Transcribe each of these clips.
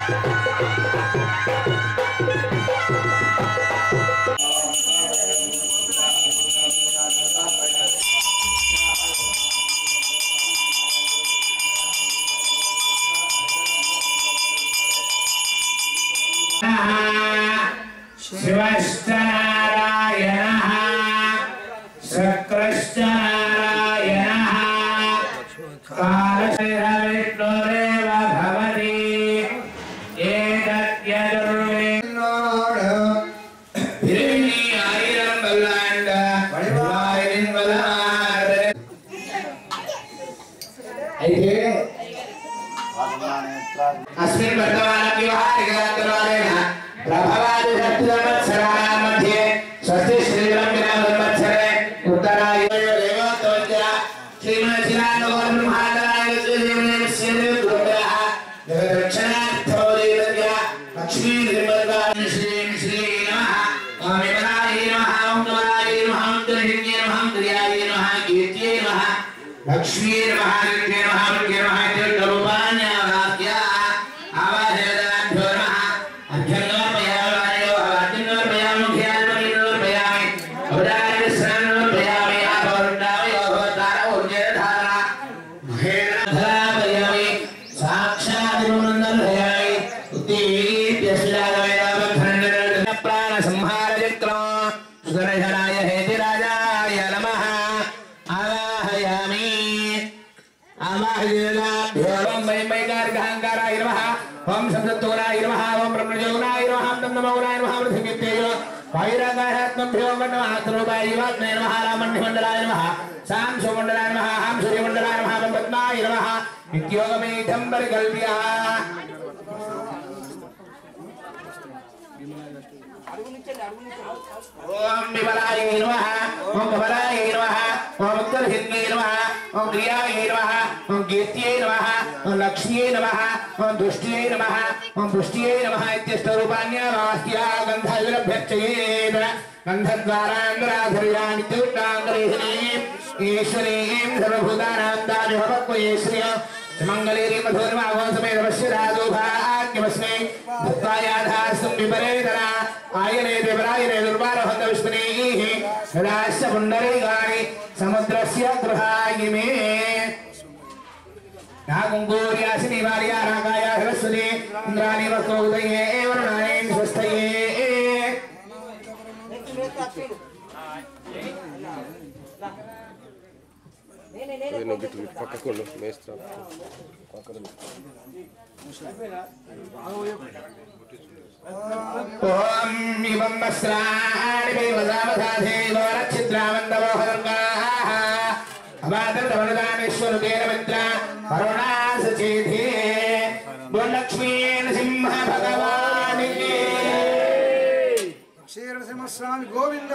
శివశ్చ నారాయణః శక్రశ్చ నారాయణः కాలశైరవిష్ణురేవ భవతి ఏతద్యదుర్వే తిరిగి ఆయిరం వల్లాండ వాయిరిన్ వల్లాండ అయితే अस्मिन् वर्तमानव्यवहारिकतन्वारेण प्रभवादि सप्तसंवत्सराणां मध्ये स्वस्ति श्रीब्रह्मणवत्सरे उत्तरायणदेवोत्तमञ्च श्रीमद्शिलान्नगोब्रह्माण्डनायकस्य जगदक्षणार्थो देवत्या लक्ष्मीर्निर्मलकां श्रीं श्री नमः ॐ विमलाय नमः ॐ कमलाय नमः ॐ दुर्हिन्ये नमः ॐ क्रियाय नमः कीर्त्यै नमः लक्ष्मी नमः कीर्त्यै नमः कीर्त्यै नमः इत्यर्थरूपाण्यावाक्य आवादेवताभ्यो नमः अभ्यङ्गोपयामि अभ्यङ्गोपयामि मुख्यात्मनिर्णोपयामि अवदानविश्रामोपयामि अपौर्णामि अवतार ऊर्जधारा महेन्द्रधरापयामि साक्षादिमुनन्दर्भयामि उत्तीप्यशिलागवेदामखण्डन प्राणसंहारचक्रम् सुदर्शनाय हेतिराजाय नमः आवाहयामि आवाहयाभ्यो ॐ वैमैकार्घाङ्काराय नमः ॐ शब्दत्वनाय नमः ॐ ब्रह्मजोनाय नमः ॐ नमोनाय नमः वृथिमित्ययो वैरागाहात्मभ्यो नमः सर्वबाय वात्मने नमः रामण्यमण्डलाय नमः सां सुमण्डलाय नमः हां सूर्यमण्डलाय नमः ॐ पद्माय नमः नित्योगमेधं परिकल्प्य ఓం విమలాయ నమః ఓం కమలాయ నమః ఓం ఉత్తరహిన్యే నమః ఓం క్రియాయ నమః ఓం కీర్త్యై నమః ఓం లక్ష్మ్యై నమః ఓం దుష్ట్యై నమః ఓం పుష్ట్యై నమః ఇత్యష్టరూపాణ్యావాస్య గంధవిరభ్యర్చయేన గంధద్వారాంధ్రాధర్యానిత్యుట్టాంధ్రీం ఈశ్వరీం సర్వభూతానాం దానిభవక్వయే శ్రియ మంగళేరి మధుర్మావసమేత పశ్యరాజోభాగ్యమస్మై భక్తాయాధాస్తం విపరేతర ఆయనే దేవరాయనే దుర్వారహత విష్ణునీః సదాస్య పుండరీకాని సముద్రస్య గృహాయిమే నాగుంగూర్యాసిని వార్యా రాగాయ సరస్వతి ఇంద్రాణి వస్తోదయే వరుణాని స్వస్థయే నువ్వు ఇటు ఇటు పక్కకు వెళ్ళు, మేస్త్రి ఓం ఇవం వస్త్రాణి వదామధాధేవ రక్షిద్రామందమోహర్గాః అవాదరవరదానేశ్వరుదేన మిత్ర కరుణాసచేధే గుణలక్ష్మీన సింహ భగవానికి క్షీరసింహస్వామి గోవింద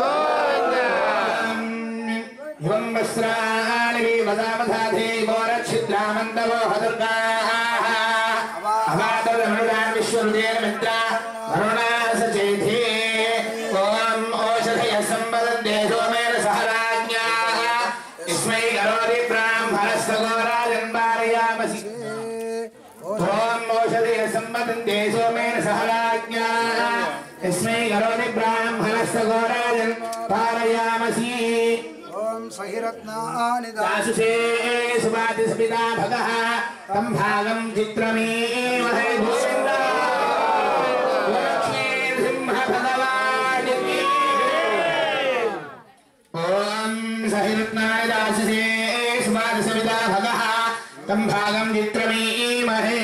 ఇవం వస్త్రాణి వదామధాధేవ రక్షిద్రామందమోహర్గాః అవాదరవరదాన్ విశ్వరుదేన మిత్ర కరుణాసచేధే ఓం ఓషధయ సంబదందే సోమేన సహరాజ్ఞాః ఇస్మై కరోతి బ్రాహ్మణస్తగోరాజన్ పారయామసి ఓం ఓషధయ సంబదందే సోమేన సహరాజ్ఞాః ఇస్మై కరోతి బ్రాహ్మణస్తగోరాజన్ పారయామసి ఓం సహిరత్నాని దాసుషే సుభాతి సపితా భగः తం భాగం చిత్రమేమహే గోవింద లక్ష్మీ సింహ భగవానికి ఓం సహిరత్నాయ దాసుషే సుభాతి సపితా భగः తం భాగం చిత్రమేమహే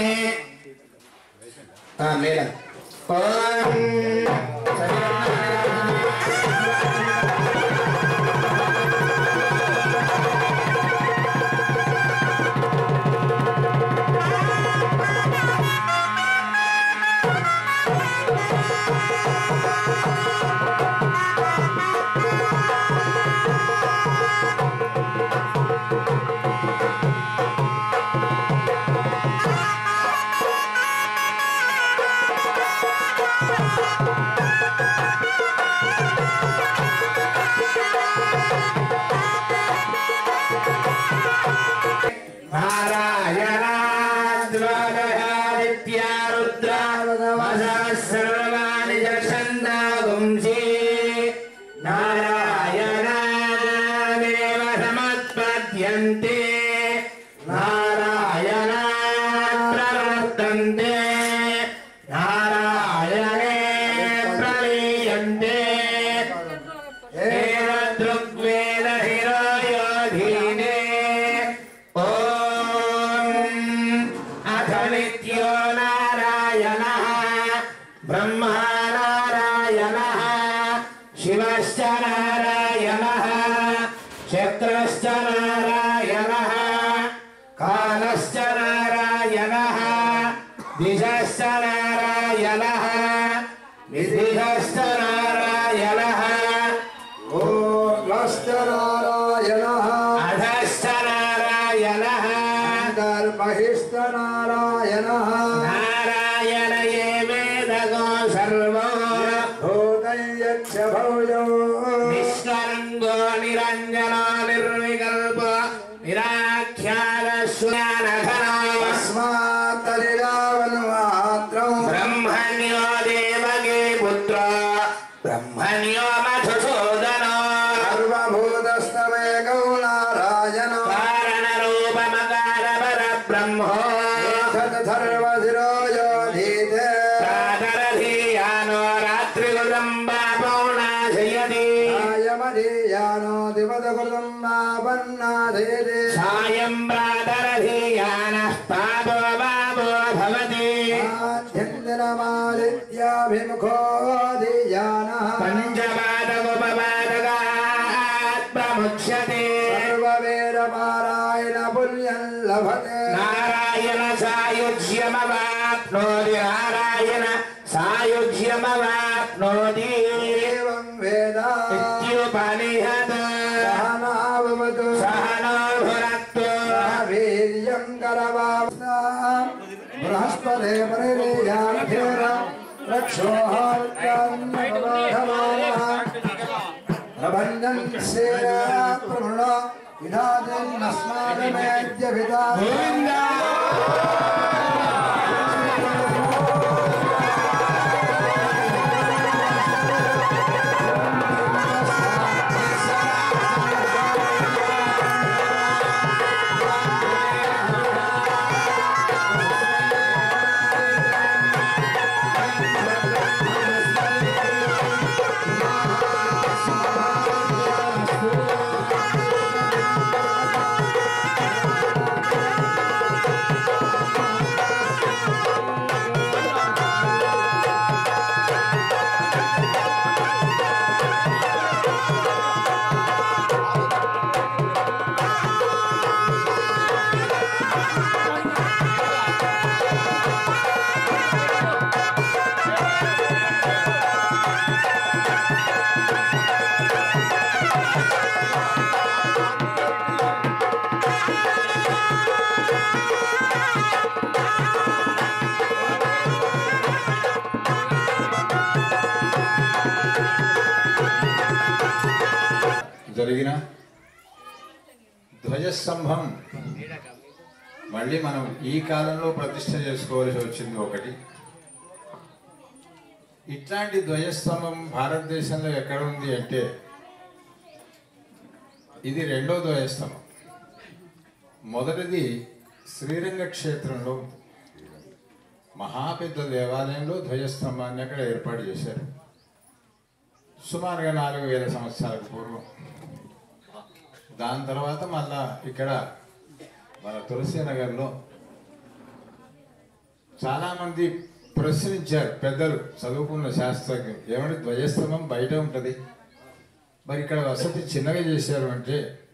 ఆ మేడం ఓం సహిరత్నాయ దాసుషే నారాయణాద్వాదయాదిత్య రుద్ర నిత్యో నారాయణ బ్రహ్మా నారాయణ శివశ్చ నారాయణ శక్రశ్చ నారాయణ కాలశ్చ నారాయణ దిశశ్చ నారాయణ విధిశ్చ నారాయణ నారాయణ అధశ్చ నారాయణ గర్భహిష్ట నారాయణ నారాయణ ఏ వేదగో సర్వో భూతయ్యక్ష భౌజో నిష్కరంగో నిరంజనో నిర్వికల్ప నిరాఖ్యాన స్వానఘనో తస్మాత్తలిరావన్మాత్రం బ్రహ్మణ్యో దేవగే పుత్ర బ్రహ్మణ్యో మధుసూదనో సర్వభూతస్తమేకౌ నారాయణ కారణ రూపమకార పర బ్రహ్మో సర్వశిరోయోధీతే ప్రాతరధీయానో రాత్రిగులం బాపౌనాశయతి ఆయమధీయానో దివదకృతం మాపన్నాధీతే సాయం ప్రాతరధీయాన పాపో బాపో భవతి ఆద్యందినమాదిత్యాభిముఖో ధీయాన పంచపాదముపపాదగాత్మముచ్యతే సర్వవేదపారాయణ పుణ్యం లభతే నారాయణ సాయుజ్యమవాప్నోతి నారాయణ సాయుజ్యమవాప్నోతి ఏవం వేద ఇత్యుపనిహత సహనావతు సహనో భునక్తు వీర్యం కరవాస్తా బృహస్పతే పరిరేయానఖేర రక్షోహార్కాన్యవోధమానః సేనా ప్రమృణ విధాతిన్నస్మాకమేద్య విదా జరిగిన ధ్వజస్తంభం మళ్ళీ మనం ఈ కాలంలో ప్రతిష్ట చేసుకోవాల్సి వచ్చింది ఒకటి ఇట్లాంటి ధ్వజస్తంభం భారతదేశంలో ఎక్కడ ఉంది అంటే ఇది రెండో ధ్వజస్తంభం మొదటిది శ్రీరంగ క్షేత్రంలో ఉంది. మహాపెద్ద దేవాలయంలో ధ్వజస్తంభాన్ని అక్కడ ఏర్పాటు చేశారు సుమారుగా నాలుగు వేల సంవత్సరాలకు పూర్వం దాని తర్వాత మళ్ళా ఇక్కడ మన తులసి నగర్లో చాలామంది ప్రశ్నించారు పెద్దలు చదువుకున్న శాస్త్రజ్ఞులు ఏమంటే ధ్వజస్తంభం బయట ఉంటుంది మరి ఇక్కడ వసతి చిన్నగా చేశారు అంటే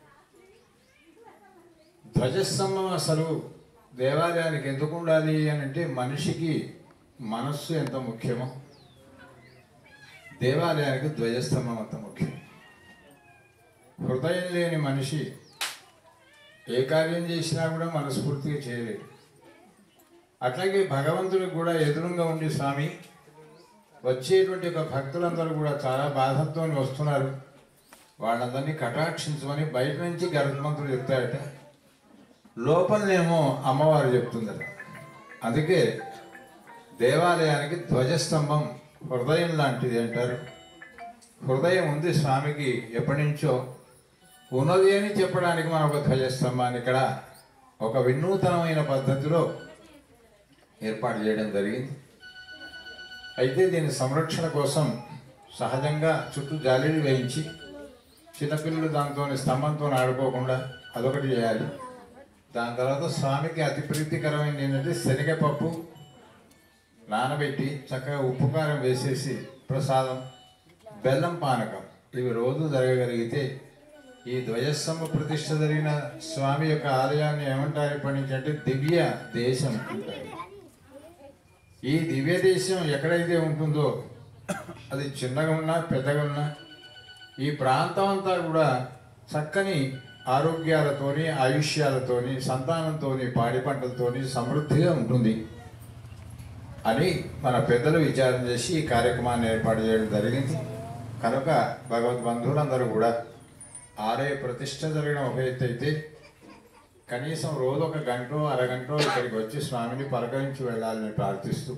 ధ్వజస్తంభం అసలు దేవాలయానికి ఎందుకు ఉండాలి అని అంటే మనిషికి మనస్సు ఎంత ముఖ్యమో దేవాలయానికి ధ్వజస్తంభం అంత ముఖ్యం హృదయం లేని మనిషి ఏ కార్యం చేసినా కూడా మనస్ఫూర్తిగా చేయలేడు అట్లాగే భగవంతుడికి కూడా ఎదురుగా ఉండి స్వామి వచ్చేటువంటి ఒక భక్తులందరూ కూడా చాలా బాధతో వస్తున్నారు వాళ్ళందరినీ కటాక్షించమని బయట నుంచి గరుత్మంతుడు చెప్తాడట లోపలనేమో అమ్మవారు చెప్తుందట అందుకే దేవాలయానికి ధ్వజస్తంభం హృదయం లాంటిది అంటారు హృదయం ఉంది స్వామికి ఎప్పటి నుంచో ఉన్నది అని చెప్పడానికి మనం ఒక ధ్వజస్తంభాన్ని ఇక్కడ ఒక వినూతనమైన పద్ధతిలో ఏర్పాటు చేయడం జరిగింది అయితే దీని సంరక్షణ కోసం సహజంగా చుట్టూ జాలీలు వేయించి చిన్నపిల్లలు దాంతో స్తంభంతో ఆడుకోకుండా అదొకటి చేయాలి దాని తర్వాత స్వామికి అతి ప్రీతికరమైనది ఏంటంటే శనగపప్పు నానబెట్టి చక్కగా ఉప్పు కారం వేసేసి ప్రసాదం బెల్లం పానకం ఇవి రోజు జరగగలిగితే ఈ ధ్వజస్తంభ ప్రతిష్ట జరిగిన స్వామి యొక్క ఆలయాన్ని ఏమంటారు ఇప్పటి నుంచి అంటే దివ్య దేశం అంటారు ఈ దివ్య దేశం ఎక్కడైతే ఉంటుందో అది చిన్నగా ఉన్నా పెద్దగా ఉన్నా ఈ ప్రాంతం అంతా కూడా చక్కని ఆరోగ్యాలతోని ఆయుష్యాలతోని సంతానంతోని పాడి పంటలతోని సమృద్ధిగా ఉంటుంది అని మన పెద్దలు విచారం చేసి ఈ కార్యక్రమాన్ని ఏర్పాటు చేయడం జరిగింది కనుక భగవద్ బంధువులందరూ కూడా ఆలయ ప్రతిష్ట జరిగిన ఒక ఎత్తు అయితే కనీసం రోజు ఒక గంట అరగంట ఇక్కడికి వచ్చి స్వామిని పలకరించి వెళ్ళాలని ప్రార్థిస్తూ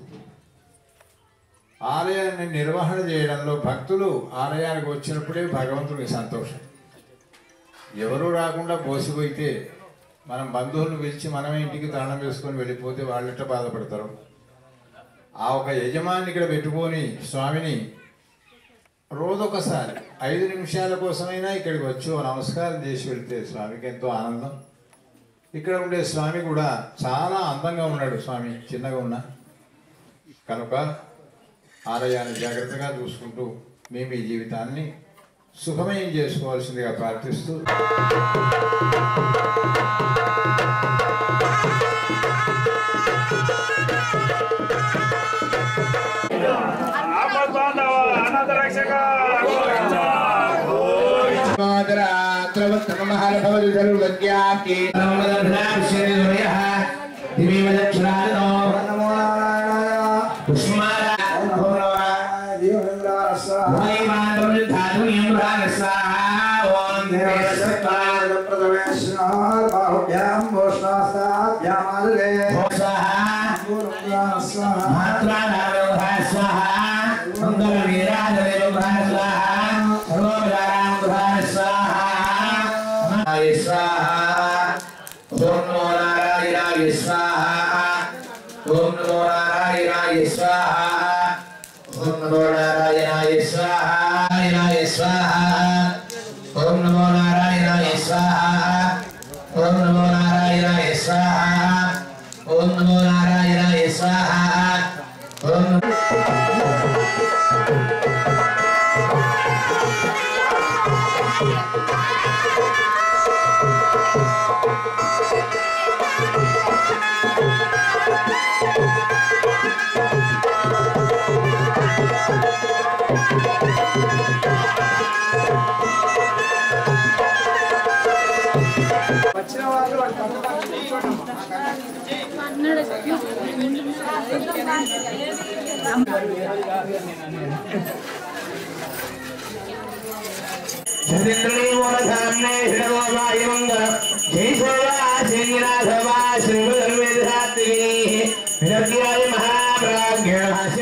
ఆలయాన్ని నిర్వహణ చేయడంలో భక్తులు ఆలయానికి వచ్చినప్పుడే భగవంతుడికి సంతోషం ఎవరు రాకుండా పోసిపోయితే మనం బంధువులను పిలిచి మనమే ఇంటికి తాళం వేసుకొని వెళ్ళిపోతే వాళ్ళెట్ట బాధపడతారు ఆ ఒక యజమాని ఇక్కడ పెట్టుకొని స్వామిని రోజొకసారి ఐదు నిమిషాల కోసమైనా ఇక్కడికి వచ్చి ఓ నమస్కారం చేసి వెళ్తే స్వామికి ఎంతో ఆనందం ఇక్కడ ఉండే స్వామి కూడా చాలా అందంగా ఉన్నాడు స్వామి చిన్నగా ఉన్నా కనుక ఆలయాన్ని జాగ్రత్తగా చూసుకుంటూ మీ మీ జీవితాన్ని సుఖమయం చేసుకోవాల్సిందిగా ప్రార్థిస్తూ ఆపద్బాంధవ అనాథ రక్షక నమో నారాయణాయ దీవెంద్రాయ స్వాహ బాహుభ్యాం భూష్ణాస్తాభ్యామాదులే స్వాహ ఓం నమో నారాయణాయ స్వాహ ఓం నమో నారాయణాయ స్వాహ ఓం నమో నారాయణాయ స్వాహ నారాయణాయ స్వాహ ఓం నమో నారాయణాయ స్వాహ ఓం నమో నారాయణాయ స్వాహ ఓం నమో నారాయణాయ స్వాహ ఓం నమో వచ్చిన వాళ్ళు చంద్రమూలధామ్నే హృదవాయుమంగళ జై సోవా సింగినాథవా సింగుధర్మేధాత్రిణీ వినర్యాయ మహాప్రాజ్ఞ